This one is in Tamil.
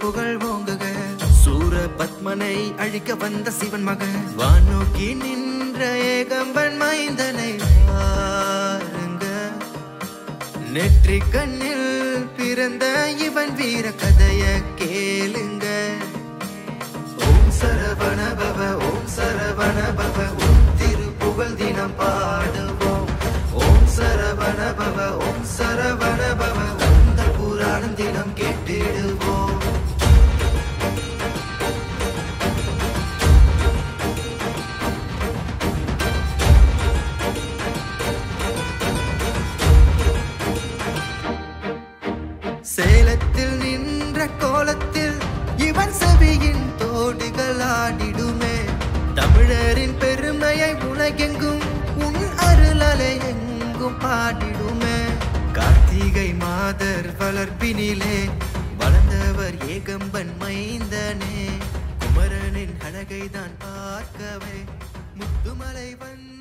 புகழ் ஓங்குக சூர பத்மனை அழிக்க வந்த சிவன் மகன் வானோக்கி நின்ற ஏகம்பன் மைந்தனை பாருங்க நெற்றி கண்ணில் பிறந்த இவன் வீர கதைய கேளுங்க ஓம் சரவண பவ ஓம் சரவண பவ ஓம் திருப்புகழ் தினம் பாடுவோம் ஓம் சரவண பவ ஓம் சரவண பவ இந்த புராணம் தினம் கேட்டிடுவோம் சேலத்தில் நின்ற கோலத்தில் இவன் செவியின் தோடுகள் ஆடிடுமே தமிழரின் பெருமையை உலகெங்கும் உன் அருளலை எங்கும் பாடிடுமே கார்த்திகை மாதர் வளர்ப்பினிலே வளர்ந்தவர் ஏகம்பன் மைந்தனே குமரனின் அழகை தான் பார்க்கவே முத்துமலை வந்த